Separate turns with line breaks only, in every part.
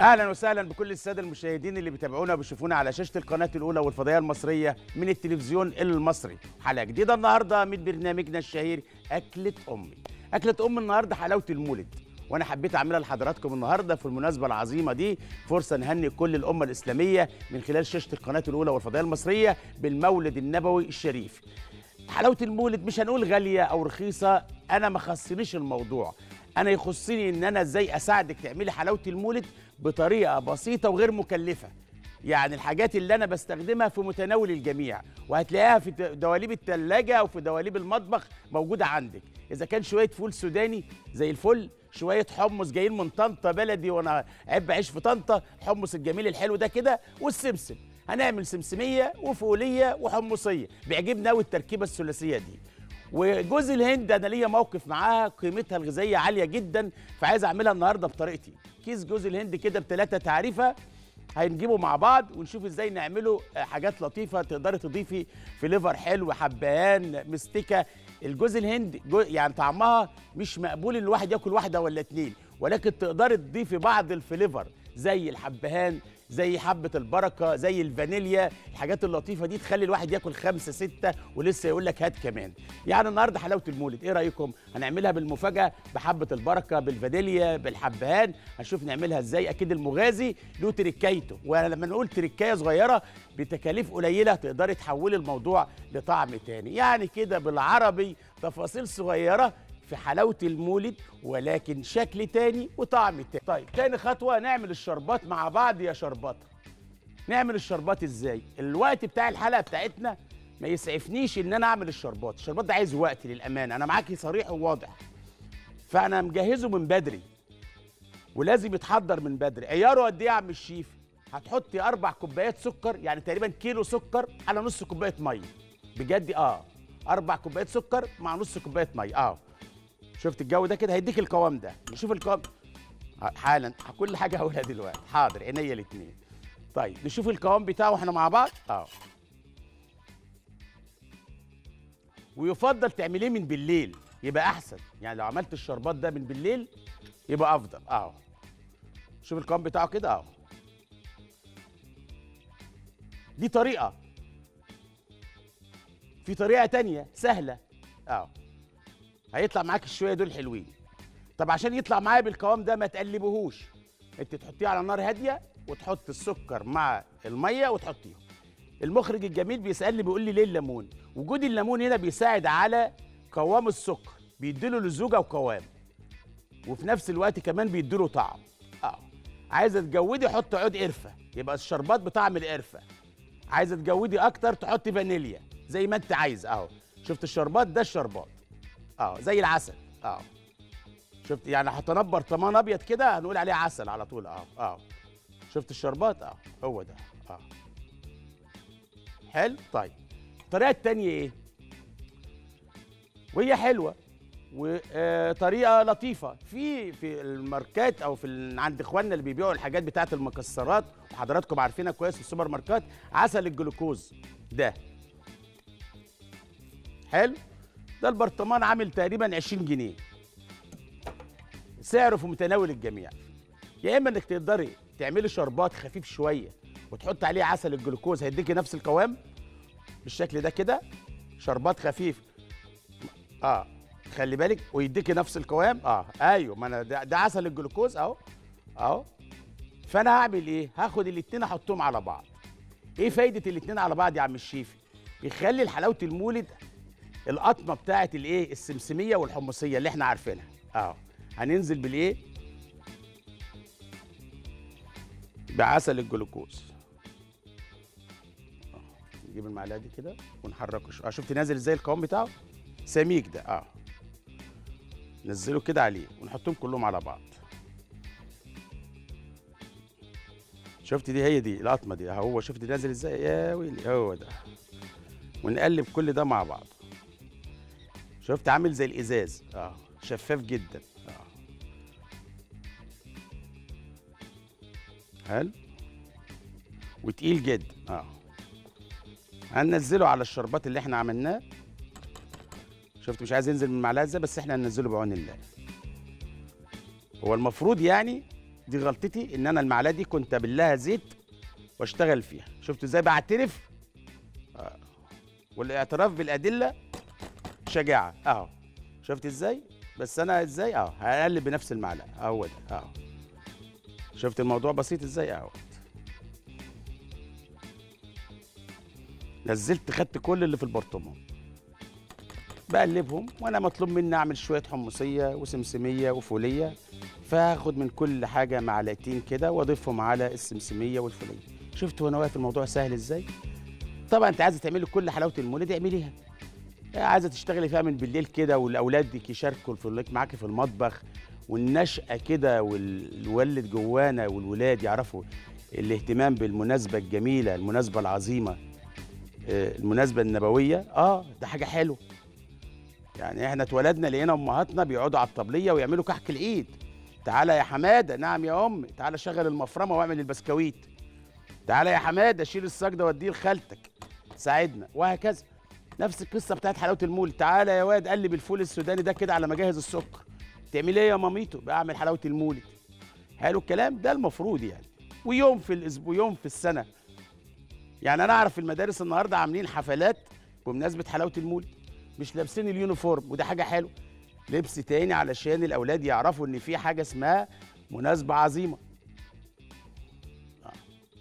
اهلا وسهلا بكل الساده المشاهدين اللي بيتابعونا وبيشوفونا على شاشه القناه الاولى والفضائيه المصريه من التلفزيون المصري حلقه جديده النهارده من برنامجنا الشهير اكله امي اكله ام النهارده حلاوه المولد وانا حبيت اعملها لحضراتكم النهارده في المناسبه العظيمه دي فرصه نهنئ كل الامه الاسلاميه من خلال شاشه القناه الاولى والفضائيه المصريه بالمولد النبوي الشريف حلاوه المولد مش هنقول غاليه او رخيصه انا ما خصنيش الموضوع انا يخصني ان انا ازاي اساعدك تعملي حلاوه المولد بطريقه بسيطه وغير مكلفه يعني الحاجات اللي انا بستخدمها في متناول الجميع وهتلاقيها في دواليب الثلاجه او في دواليب المطبخ موجوده عندك اذا كان شويه فول سوداني زي الفل شويه حمص جايين من طنطا بلدي وانا عيب بعيش في طنطا الحمص الجميل الحلو ده كده والسمسم هنعمل سمسميه وفوليه وحمصيه بيعجبني قوي التركيبه الثلاثيه دي وجوز الهند انا ليا موقف معاها قيمتها الغذائيه عاليه جدا فعايز اعملها النهارده بطريقتي كيس جوز الهند كده بثلاثه تعريفه هنجيبه مع بعض ونشوف ازاي نعمله حاجات لطيفه تقدري تضيفي في ليفر حلو حبهان مستكه الجوز الهند جو يعني طعمها مش مقبول ان الواحد ياكل واحده ولا اتنين ولكن تقدري تضيفي بعض الفليفر زي الحبهان زي حبة البركة زي الفانيليا الحاجات اللطيفة دي تخلي الواحد ياكل خمسة ستة ولسه يقول لك هات كمان يعني النهاردة حلاوة المولد ايه رأيكم هنعملها بالمفاجأة بحبة البركة بالفانيليا بالحبهان هنشوف نعملها ازاي اكيد المغازي له تركايته ولما نقول تركاية صغيرة بتكاليف قليلة تقدري تحولي الموضوع لطعم تاني يعني كده بالعربي تفاصيل صغيرة في حلاوة المولد ولكن شكل تاني وطعم تاني طيب تاني خطوة نعمل الشربات مع بعض يا شربات نعمل الشربات ازاي الوقت بتاع الحلقة بتاعتنا ما يسعفنيش ان انا اعمل الشربات الشربات ده عايز وقت للامانه انا معاكي صريح وواضح فانا مجهزه من بدري ولازم يتحضر من بدري عياره قد ايه يا عم الشيف هتحطي اربع كوبايات سكر يعني تقريبا كيلو سكر على نص كوبايه ميه بجد اه اربع كوبايات سكر مع نص كوبايه ميه اه شفت الجو ده كده هيديك القوام ده نشوف القوام حالا كل حاجه هقولها دلوقتي حاضر عينيا الاثنين طيب نشوف القوام بتاعه واحنا مع بعض اه ويفضل تعمليه من بالليل يبقى احسن يعني لو عملت الشربات ده من بالليل يبقى افضل اه شوف القوام بتاعه كده اه دي طريقه في طريقه تانية سهله اه هيطلع معاك الشويه دول حلوين طب عشان يطلع معايا بالقوام ده ما تقلبهوش انت تحطيه على نار هاديه وتحط السكر مع الميه وتحطيهم المخرج الجميل بيسالني بيقول لي ليه الليمون وجود الليمون هنا بيساعد على قوام السكر بيديله لزوجه وقوام وفي نفس الوقت كمان بيديله طعم اه عايزه تجودي حط عود قرفه يبقى الشربات بطعم القرفه عايزه تجودي اكتر تحطي فانيليا زي ما انت عايز اهو شفت الشربات ده الشربات اه زي العسل اه شفت يعني حطيناه برطمان ابيض كده هنقول عليه عسل على طول اه اه شفت الشربات اه هو ده اه حلو طيب الطريقه التانية ايه وهي حلوه وطريقه لطيفه في في الماركات او في ال- عند اخواننا اللي بيبيعوا الحاجات بتاعه المكسرات وحضراتكم عارفينها كويس في السوبر ماركت عسل الجلوكوز ده حلو ده البرطمان عامل تقريبا 20 جنيه سعره في متناول الجميع يا اما انك تقدري تعملي شربات خفيف شويه وتحط عليه عسل الجلوكوز هيديكي نفس القوام بالشكل ده كده شربات خفيف اه خلي بالك ويديكي نفس القوام اه ايوه ما انا ده, ده عسل الجلوكوز اهو اهو فانا هعمل ايه هاخد الاتنين احطهم على بعض ايه فايده الاتنين على بعض يا عم الشيف يخلي حلاوه المولد القطمه بتاعه الايه السمسميه والحمصيه اللي احنا عارفينها اهو هننزل بالايه بعسل الجلوكوز آه، نجيب المعلقه دي كده ونحركه شويه اه شفت نازل ازاي القوام بتاعه سميك ده اه نزله كده عليه ونحطهم كلهم على بعض شفت دي هي دي القطمه دي هو شفت نازل ازاي يا ويلي هو ده ونقلب كل ده مع بعض شفت عامل زي الازاز اه شفاف جدا اه حلو وتقيل جدا اه هننزله على الشربات اللي احنا عملناه شفت مش عايز ينزل من المعلقه ازاي بس احنا هننزله بعون الله هو المفروض يعني دي غلطتي ان انا المعلقه دي كنت ابلها زيت واشتغل فيها شفت ازاي بعترف آه. والاعتراف بالادله شجاعه اهو شفت ازاي بس انا ازاي اهو هقلب بنفس المعلقه اهو ده اهو شفت الموضوع بسيط ازاي اهو نزلت خدت كل اللي في البرطمان بقلبهم وانا مطلوب مني اعمل شويه حمصيه وسمسميه وفوليه فهاخد من كل حاجه معلقتين كده واضيفهم على السمسميه والفوليه شفت وانا واقف الموضوع سهل ازاي طبعا انت عايزه تعملي كل حلاوه المولد اعمليها عايزه تشتغلي فيها من بالليل كده والاولاد يشاركوا في معاكي في المطبخ والنشأة كده والولد جوانا والولاد يعرفوا الاهتمام بالمناسبة الجميلة المناسبة العظيمة آه، المناسبة النبوية اه ده حاجة حلوة يعني احنا اتولدنا لقينا امهاتنا بيقعدوا على الطبلية ويعملوا كحك العيد تعالى يا حمادة نعم يا أمي تعالى شغل المفرمة واعمل البسكويت تعالى يا حمادة شيل الصاج واديه لخالتك ساعدنا وهكذا نفس القصة بتاعت حلاوة المول تعالى يا واد قلب الفول السوداني ده كده على ما اجهز السكر تعمل ايه يا ماميتو بعمل حلاوة المولد حلو الكلام ده المفروض يعني ويوم في الاسبوع يوم في السنة يعني انا اعرف في المدارس النهارده عاملين حفلات بمناسبة حلاوة المولد مش لابسين اليونيفورم وده حاجة حلوة لبس تاني علشان الاولاد يعرفوا ان في حاجة اسمها مناسبة عظيمة آه.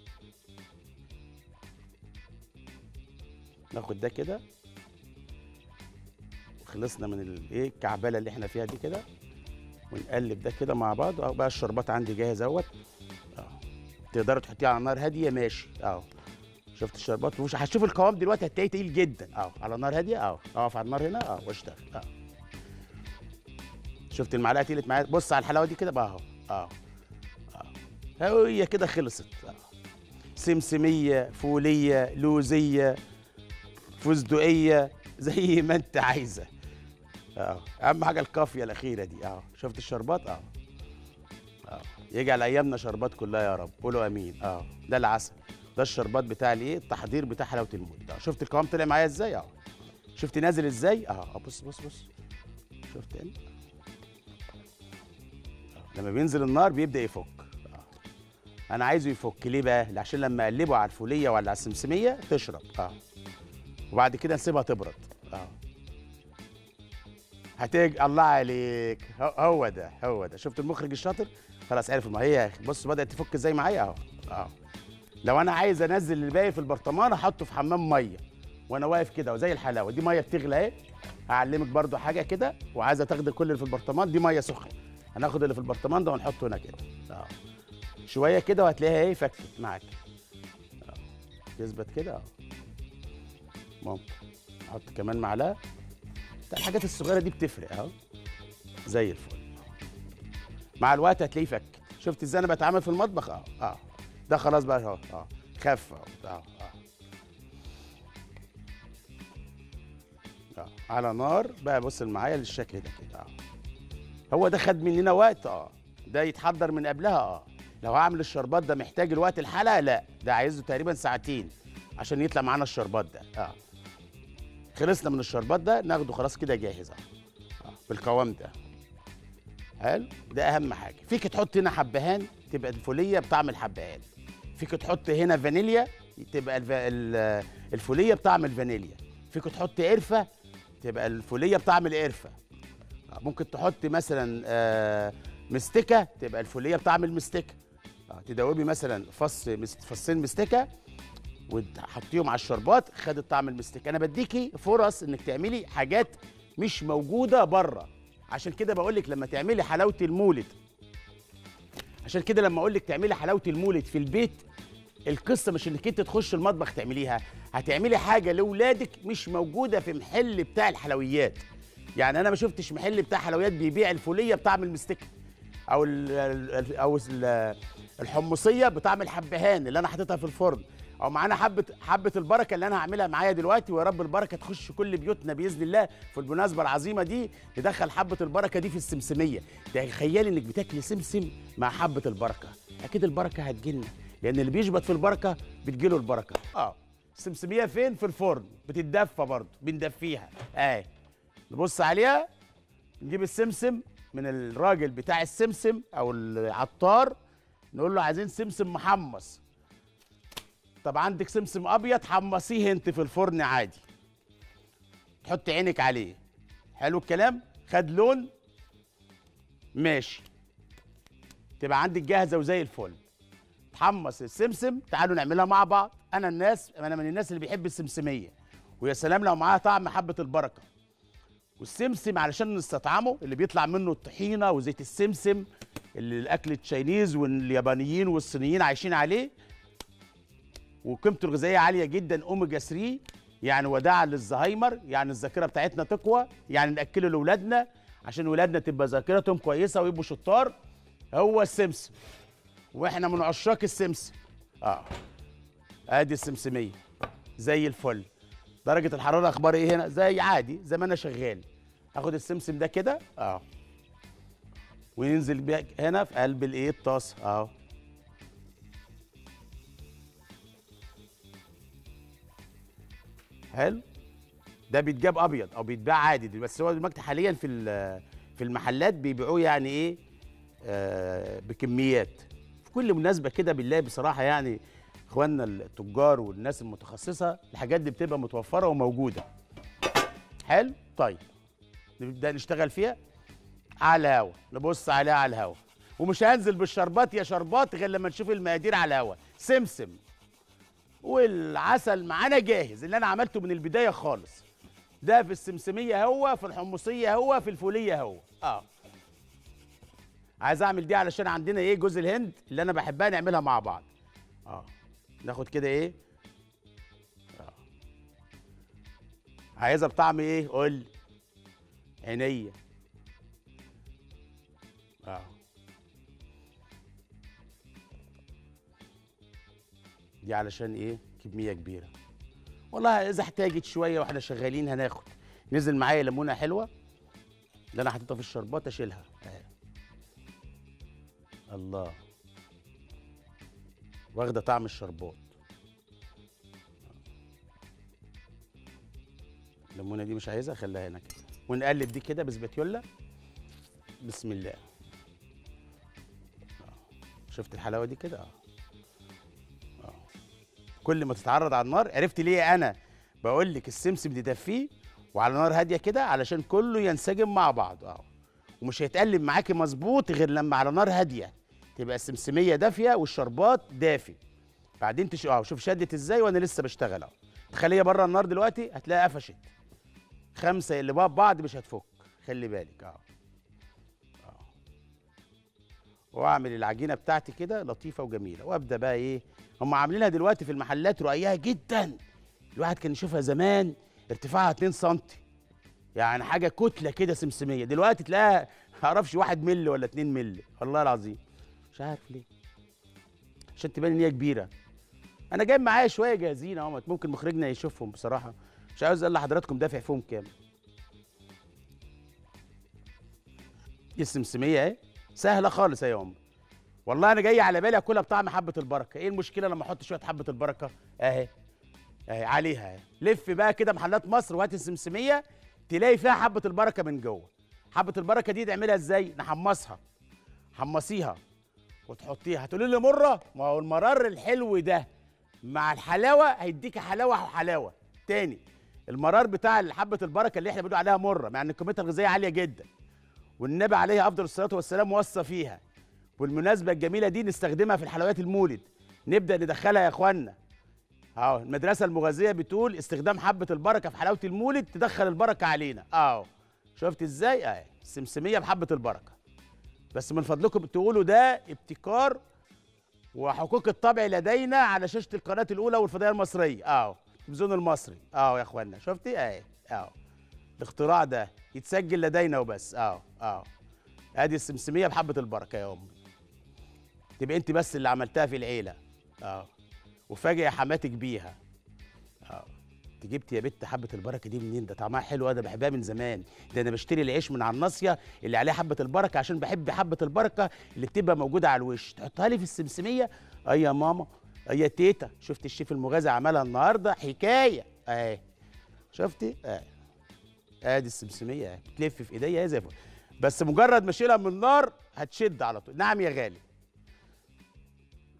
ناخد ده كده خلصنا من الايه الكعبله اللي احنا فيها دي كده ونقلب ده كده مع بعض اهو بقى الشربات عندي جاهز اهوت اه تقدروا تحطيه على نار هاديه ماشي اهو شفت الشربات وش هتشوف القوام دلوقتي هتلاقيه تقيل جدا اهو على نار هاديه اهو اقف على النار هنا اهو واشتغل اهو شفت المعلقه تقلت معايا بص على الحلاوه دي كده بقى اهو اهو اهو هي كده خلصت اهو سمسميه فوليه لوزيه فستقيه زي ما انت عايزه اه اهم حاجه القافيه الاخيره دي اه شفت الشربات اه اه يجعل ايامنا شربات كلها يا رب قولوا امين اه ده العسل ده الشربات بتاع الايه التحضير بتاع حلاوه المولد اه شفت القوام طلع معايا ازاي اه شفت نازل ازاي اه بص بص بص شفت انت آه. لما بينزل النار بيبدا يفك آه. انا عايزه يفك ليه بقى عشان لما اقلبه على الفوليه ولا على السمسميه تشرب اه وبعد كده نسيبها تبرد اه هتيج الله عليك هو ده هو ده شفت المخرج الشاطر خلاص عرف ما هي بص بدات تفك ازاي معايا اهو اهو لو انا عايز انزل اللي باقي في البرطمان احطه في حمام ميه وانا واقف كده وزي الحلاوه دي ميه بتغلى اهي هعلمك برضو حاجه كده وعايزه تاخدي كل اللي في البرطمان دي ميه سخنه هناخد اللي في البرطمان ده ونحطه هنا كده اه شويه كده وهتلاقيها ايه فكت معاك اه تثبت كده اه ممكن نحط كمان معلقه الحاجات الصغيره دي بتفرق اهو زي الفل مع الوقت هتلاقيه فك شفت ازاي انا بتعامل في المطبخ اه اه ده خلاص بقى اهو اه خف اهو اه اه اه على نار بقى بص معايا للشكل ده كده اه هو ده خد مننا وقت اه ده يتحضر من قبلها اه لو هعمل الشربات ده محتاج الوقت الحلقه لا ده عايزه تقريبا ساعتين عشان يطلع معانا الشربات ده اه خلصنا من الشربات ده ناخده خلاص كده جاهز اهو آه، بالقوام ده حلو ده اهم حاجه فيك تحط هنا حبهان تبقى الفوليه بطعم الحبهان فيك تحط هنا فانيليا تبقى الفوليه بطعم الفانيليا فيك تحط قرفه تبقى الفوليه بطعم القرفه آه، ممكن تحط مثلا آه، مستكه تبقى الفوليه بطعم المستكه تدوبي مثلا فص فصين مستكه وتحطيهم على الشربات خدت طعم المستك انا بديكي فرص انك تعملي حاجات مش موجوده بره عشان كده بقول لك لما تعملي حلاوه المولد عشان كده لما اقول لك تعملي حلاوه المولد في البيت القصه مش انك انت تخش المطبخ تعمليها هتعملي حاجه لاولادك مش موجوده في محل بتاع الحلويات يعني انا ما شفتش محل بتاع حلويات بيبيع الفوليه بطعم المستك او ال او الحمصيه بطعم الحبهان اللي انا حاططها في الفرن او معانا حبه حبه البركه اللي انا هعملها معايا دلوقتي ويا رب البركه تخش كل بيوتنا باذن الله في المناسبه العظيمه دي ندخل حبه البركه دي في السمسميه تخيلي انك بتاكلي سمسم مع حبه البركه اكيد البركه هتجيلنا لان اللي بيشبط في البركه بتجيله البركه اه السمسميه فين في الفرن بتتدفى برضه بندفيها اه نبص عليها نجيب السمسم من الراجل بتاع السمسم او العطار نقول له عايزين سمسم محمص طب عندك سمسم ابيض حمصيه انت في الفرن عادي تحط عينك عليه حلو الكلام خد لون ماشي تبقى عندك جاهزه وزي الفل تحمص السمسم تعالوا نعملها مع بعض انا الناس انا من الناس اللي بيحب السمسميه ويا سلام لو معاها طعم حبه البركه والسمسم علشان نستطعمه اللي بيطلع منه الطحينه وزيت السمسم اللي الاكل التشاينيز واليابانيين والصينيين عايشين عليه وقيمته الغذائيه عاليه جدا اوميجا 3 يعني وداعا للزهايمر يعني الذاكره بتاعتنا تقوى يعني ناكله لاولادنا عشان ولادنا تبقى ذاكرتهم كويسه ويبقوا شطار هو السمسم واحنا من عشاق السمسم اه ادي السمسميه زي الفل درجه الحراره اخبار ايه هنا زي عادي زي ما انا شغال هاخد السمسم ده كده اه وينزل بيها هنا في قلب الايه الطاسه اه حلو ده بيتجاب ابيض او بيتباع عادي دي بس هو دلوقتي حاليا في ال- في المحلات بيبيعوه يعني ايه آه بكميات في كل مناسبه كده بنلاقي بصراحه يعني اخواننا التجار والناس المتخصصه الحاجات دي بتبقى متوفره وموجوده حلو طيب نبدا نشتغل فيها على الهوا نبص عليها على الهوا ومش هنزل بالشربات يا شربات غير لما نشوف المقادير على الهوا سمسم والعسل معانا جاهز اللي انا عملته من البدايه خالص ده في السمسميه هو في الحمصيه هو في الفوليه هو اه عايز اعمل دي علشان عندنا ايه جوز الهند اللي انا بحبها نعملها مع بعض اه ناخد كده ايه آه. عايزها بطعم ايه قول لي. عينيا اه دي علشان ايه كميه كبيره والله اذا احتاجت شويه واحنا شغالين هناخد نزل معايا ليمونه حلوه اللي انا حاططها في الشربات اشيلها آه. الله واخده طعم الشربات الليمونه دي مش عايزها خليها هنا كده ونقلب دي كده بسباتيولا بسم الله آه. شفت الحلاوه دي كده اه آه. كل ما تتعرض على النار عرفت ليه انا بقول لك السمسم تدفيه وعلى نار هاديه كده علشان كله ينسجم مع بعض اه ومش هيتقلب معاكي مظبوط غير لما على نار هاديه تبقى السمسميه دافيه والشربات دافي بعدين تش... اه شوف شدت ازاي وانا لسه بشتغل اهو تخليها بره النار دلوقتي هتلاقيها قفشت خمسه اللي بقى ببعض مش هتفك خلي بالك اه اه واعمل العجينه بتاعتي كده لطيفه وجميله وابدا بقى ايه هم عاملينها دلوقتي في المحلات رقيقه جدا الواحد كان يشوفها زمان ارتفاعها 2 سم يعني حاجه كتله كده سمسميه دلوقتي تلاقيها ما اعرفش 1 مللي ولا 2 مللي والله العظيم مش عارف ليه عشان تبان ان هي كبيره انا جايب معايا شويه جاهزين اهو ممكن مخرجنا يشوفهم بصراحه مش عاوز اقول لحضراتكم دافع فيهم كام دي السمسميه اهي سهله خالص يا عمر والله انا جاي على بالي اكلها بطعم حبه البركه ايه المشكله لما احط شويه حبه البركه اهي اهي عليها اهي لف بقى كده محلات مصر وهات السمسميه تلاقي فيها حبه البركه من جوه حبه البركه دي تعملها ازاي نحمصها حمصيها وتحطيها هتقولي لي مره ما هو المرار الحلو ده مع الحلاوه هيديك حلاوه وحلاوه تاني المرار بتاع حبه البركه اللي احنا بنقول عليها مره مع ان قيمتها الغذائيه عاليه جدا والنبي عليه افضل الصلاه والسلام وصى فيها والمناسبه الجميله دي نستخدمها في الحلويات المولد نبدا ندخلها يا اخوانا اهو المدرسه المغذيه بتقول استخدام حبه البركه في حلاوه المولد تدخل البركه علينا اهو شفت ازاي اهي السمسميه بحبه البركه بس من فضلكم تقولوا ده ابتكار وحقوق الطبع لدينا على شاشه القناه الاولى والفضائيه المصريه اهو التلفزيون المصري اهو يا اخوانا شفتي اهي اهو الاختراع ده يتسجل لدينا وبس اهو اهو ادي السمسميه بحبه البركه يا امي تبقى انت بس اللي عملتها في العيله اه وفاجئ حماتك بيها اه انت جبت يا بت حبه البركه دي منين ده طعمها حلو انا بحبها من زمان ده انا بشتري العيش من على الناصيه اللي عليه حبه البركه عشان بحب حبه البركه اللي بتبقى موجوده على الوش تحطها لي في السمسميه اي يا ماما اي يا تيتا شفت الشيف المغازي عملها النهارده حكايه اهي شفتي اهي ادي السمسميه اهي بتلف في ايديا اهي زي الفل بس مجرد ما اشيلها من النار هتشد على طول نعم يا غالي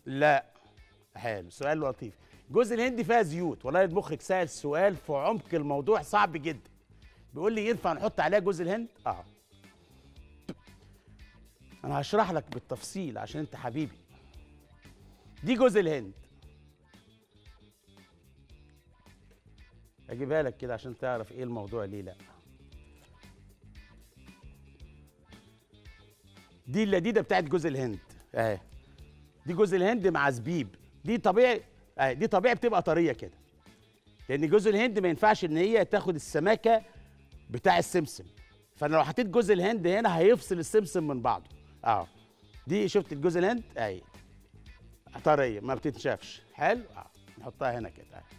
لا حلو سؤال لطيف جوز الهند فيها زيوت والله المخرج سأل سؤال في عمق الموضوع صعب جدا بيقول لي ينفع نحط عليها جوز الهند اه انا هشرح لك بالتفصيل عشان انت حبيبي دي جوز الهند اجيبها لك كده عشان تعرف ايه الموضوع ليه لا دي اللذيذه بتاعت جوز الهند اهي دي جوز الهند مع زبيب دي طبيعي اهي دي طبيعي بتبقى طريه كده لان جوز الهند ما ينفعش ان هي تاخد السماكه بتاع السمسم فانا لو حطيت جوز الهند هنا هيفصل السمسم من بعضه اه دي شفت الجوز الهند اهي طريه ما بتتشافش حلو اه نحطها هنا كده اهي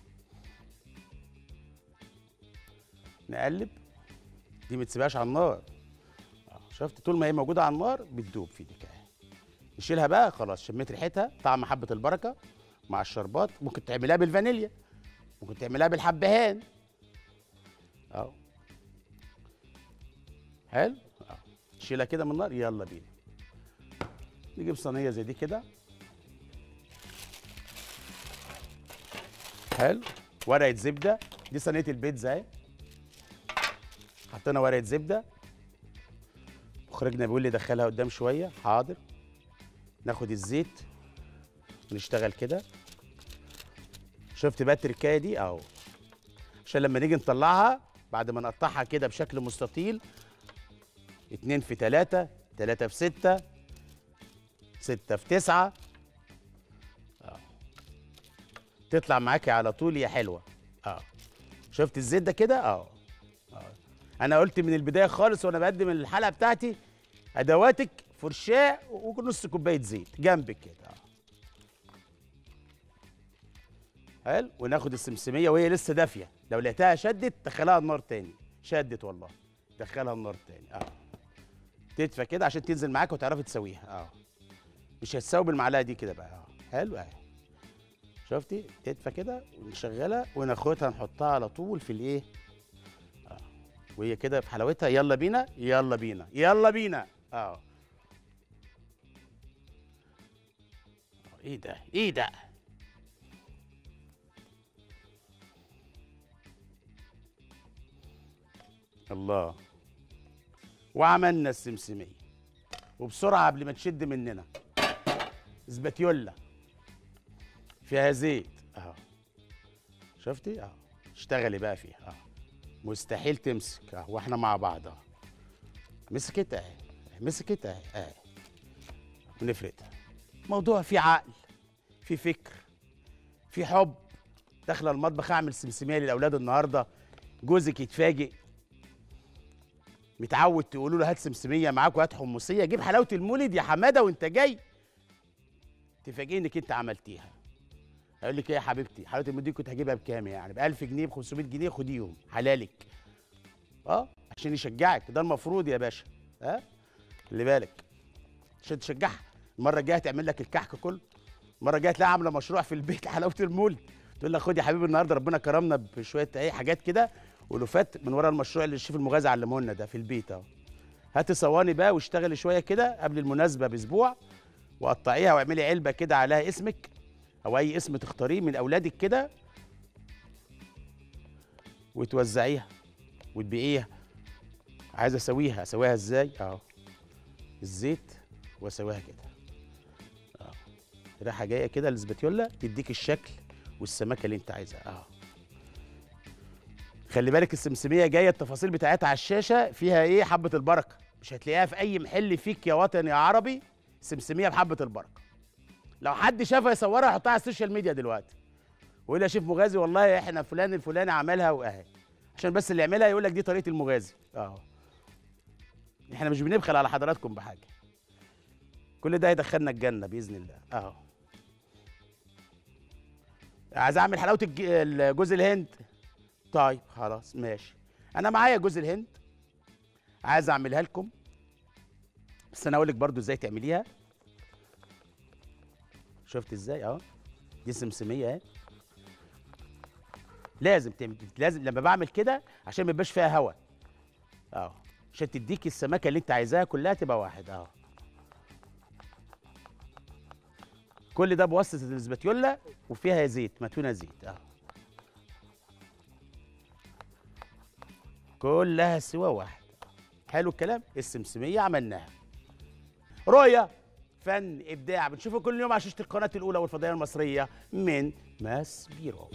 نقلب دي ما تسيبهاش على النار آه، شفت طول ما هي موجوده على النار بتدوب في ايدك اهي نشيلها بقى خلاص شميت ريحتها طعم حبه البركه مع الشربات ممكن تعملها بالفانيليا ممكن تعملها بالحبهان اهو حلو اه نشيلها كده من النار يلا بينا نجيب صينيه زي دي كده حلو ورقه زبده دي صينيه البيتزا اهي حطينا ورقه زبده مخرجنا بيقول لي دخلها قدام شويه حاضر ناخد الزيت ونشتغل كده شفت بقى التركايه دي اهو عشان لما نيجي نطلعها بعد ما نقطعها كده بشكل مستطيل اتنين في تلاتة تلاتة في ستة ستة في تسعة اه تطلع معاكي على طول يا حلوة اه شفت الزيت ده كده اه آه. انا قلت من البداية خالص وانا بقدم الحلقة بتاعتي ادواتك فرشاة ونص كوباية زيت جنبك كده اه حلو وناخد السمسميه وهي لسه دافيه لو لقيتها شدت دخلها النار تاني شدت والله دخلها النار تاني اه تدفى كده عشان تنزل معاك وتعرفي تسويها اه مش هتساوي بالمعلقه دي كده بقى اه حلو اهي شفتي تدفى كده ونشغلها وناخدها نحطها على طول في الايه اه وهي كده في حلاوتها يلا بينا يلا بينا يلا بينا اه آه، ايه ده ايه ده الله وعملنا السمسمية وبسرعة قبل ما تشد مننا زباتيولا فيها زيت اهو شفتي اهو اشتغلي بقى فيها اهو مستحيل تمسك اهو واحنا مع بعض اهو مسكت اهي مسكت اهي اهي ونفردها موضوع فيه عقل فيه فكر فيه حب داخله المطبخ اعمل سمسميه للاولاد النهارده جوزك يتفاجئ متعود تقولوا له هات سمسميه معاك وهات حمصيه جيب حلاوه المولد يا حماده وانت جاي تفاجئني انك انت عملتيها هيقول لك ايه يا حبيبتي حلاوه المولد دي كنت هجيبها بكام يعني ب 1000 جنيه ب 500 جنيه خديهم حلالك اه عشان يشجعك ده المفروض يا باشا ها أه؟ خلي بالك عشان تشجعها المره الجايه تعمل لك الكحك كله المره الجايه تلاقيها عامله مشروع في البيت حلاوه المولد تقول لك خد يا حبيبي النهارده ربنا كرمنا بشويه ايه حاجات كده ولوفات من ورا المشروع اللي الشيف المغازي علمه لنا ده في البيت اهو هاتي صواني بقى واشتغلي شويه كده قبل المناسبه باسبوع وقطعيها واعملي علبه كده عليها اسمك او اي اسم تختاريه من اولادك كده وتوزعيها وتبيعيها عايز اسويها اسويها ازاي اهو الزيت واسويها كده اه ريحه جايه كده الاسباتيولا تديك الشكل والسمكه اللي انت عايزها اهو خلي بالك السمسميه جايه التفاصيل بتاعتها على الشاشه فيها ايه حبه البركه مش هتلاقيها في اي محل فيك يا وطن يا عربي سمسميه بحبه البركه لو حد شافها يصورها يحطها على السوشيال ميديا دلوقتي ويقول يا شيف مغازي والله احنا فلان الفلاني عملها واهي عشان بس اللي يعملها يقول لك دي طريقه المغازي اهو احنا مش بنبخل على حضراتكم بحاجه كل ده هيدخلنا الجنه باذن الله اهو عايز اعمل حلاوه الج- جوز الهند طيب خلاص ماشي انا معايا جوز الهند عايز اعملها لكم بس انا اقول لك برضو ازاي تعمليها شفت ازاي اهو دي سمسميه اهي لازم تعمل لازم لما بعمل كده عشان ما يبقاش فيها هواء اهو عشان تديك السمكه اللي انت عايزاها كلها تبقى واحد اهو كل ده بواسطه الاسباتيولا وفيها زيت متونه زيت اه كلها سوا واحد حلو الكلام السمسميه عملناها رؤيه فن ابداع بنشوفه كل يوم على شاشه القناه الاولى والفضائيه المصريه من ماس بيرو